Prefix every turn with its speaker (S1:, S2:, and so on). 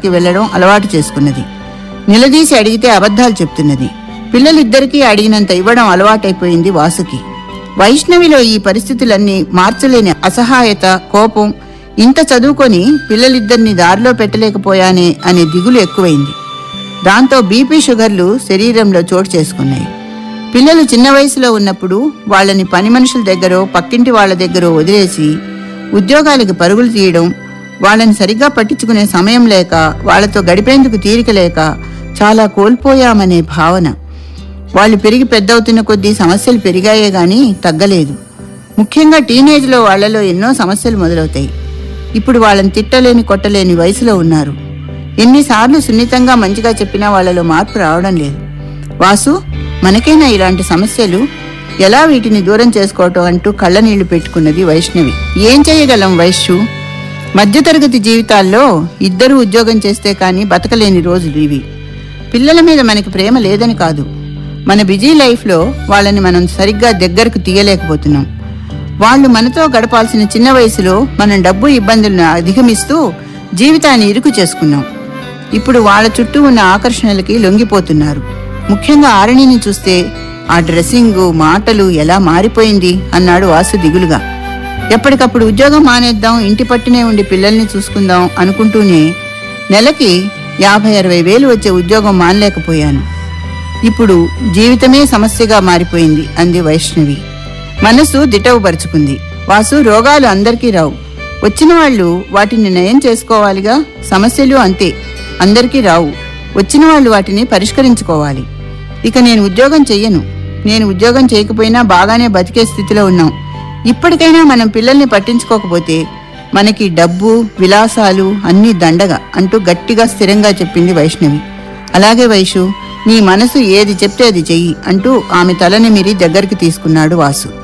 S1: క్లాసుకి వెళ్లడం అలవాటు చేసుకున్నది నిలదీసి అడిగితే అబద్ధాలు చెప్తున్నది పిల్లలిద్దరికీ అడిగినంత ఇవ్వడం అలవాటైపోయింది వాసుకి వైష్ణవిలో ఈ పరిస్థితులన్నీ మార్చలేని అసహాయత కోపం ఇంత చదువుకొని పిల్లలిద్దరిని దారిలో పెట్టలేకపోయానే అనే దిగులు ఎక్కువైంది దాంతో బీపీ షుగర్లు శరీరంలో చోటు చేసుకున్నాయి పిల్లలు చిన్న వయసులో ఉన్నప్పుడు వాళ్ళని పని మనుషుల దగ్గర పక్కింటి వాళ్ళ దగ్గర వదిలేసి ఉద్యోగాలకు పరుగులు తీయడం వాళ్ళని సరిగ్గా పట్టించుకునే సమయం లేక వాళ్ళతో గడిపేందుకు తీరిక లేక చాలా కోల్పోయామనే భావన వాళ్ళు పెరిగి పెద్దవుతున్న కొద్దీ సమస్యలు పెరిగాయే గాని తగ్గలేదు ముఖ్యంగా టీనేజ్లో వాళ్ళలో ఎన్నో సమస్యలు మొదలవుతాయి ఇప్పుడు వాళ్ళని తిట్టలేని కొట్టలేని వయసులో ఉన్నారు ఎన్నిసార్లు సున్నితంగా మంచిగా చెప్పినా వాళ్ళలో మార్పు రావడం లేదు వాసు మనకైనా ఇలాంటి సమస్యలు ఎలా వీటిని దూరం చేసుకోవటం అంటూ కళ్ళనీళ్లు పెట్టుకున్నది వైష్ణవి ఏం చేయగలం వైశ్యు మధ్యతరగతి జీవితాల్లో ఇద్దరు ఉద్యోగం చేస్తే కానీ బతకలేని రోజులు ఇవి పిల్లల మీద మనకి ప్రేమ లేదని కాదు మన బిజీ లైఫ్లో వాళ్ళని మనం సరిగ్గా దగ్గరకు తీయలేకపోతున్నాం వాళ్ళు మనతో గడపాల్సిన చిన్న వయసులో మనం డబ్బు ఇబ్బందులను అధిగమిస్తూ జీవితాన్ని ఇరుకు చేసుకున్నాం ఇప్పుడు వాళ్ళ చుట్టూ ఉన్న ఆకర్షణలకి లొంగిపోతున్నారు ముఖ్యంగా ఆరణిని చూస్తే ఆ డ్రెస్సింగు మాటలు ఎలా మారిపోయింది అన్నాడు వాసు దిగులుగా ఎప్పటికప్పుడు ఉద్యోగం మానేద్దాం ఇంటి పట్టునే ఉండి పిల్లల్ని చూసుకుందాం అనుకుంటూనే నెలకి యాభై అరవై వేలు వచ్చే ఉద్యోగం మానలేకపోయాను ఇప్పుడు జీవితమే సమస్యగా మారిపోయింది అంది వైష్ణవి మనసు దిటవుపరుచుకుంది వాసు రోగాలు అందరికీ రావు వచ్చిన వాళ్ళు వాటిని నయం చేసుకోవాలిగా సమస్యలు అంతే అందరికీ రావు వచ్చిన వాళ్ళు వాటిని పరిష్కరించుకోవాలి ఇక నేను ఉద్యోగం చెయ్యను నేను ఉద్యోగం చేయకపోయినా బాగానే బతికే స్థితిలో ఉన్నాం ఇప్పటికైనా మనం పిల్లల్ని పట్టించుకోకపోతే మనకి డబ్బు విలాసాలు అన్నీ దండగా అంటూ గట్టిగా స్థిరంగా చెప్పింది వైష్ణవి అలాగే వైషు నీ మనసు ఏది చెప్తే అది చెయ్యి అంటూ ఆమె తలని మీరి దగ్గరికి తీసుకున్నాడు వాసు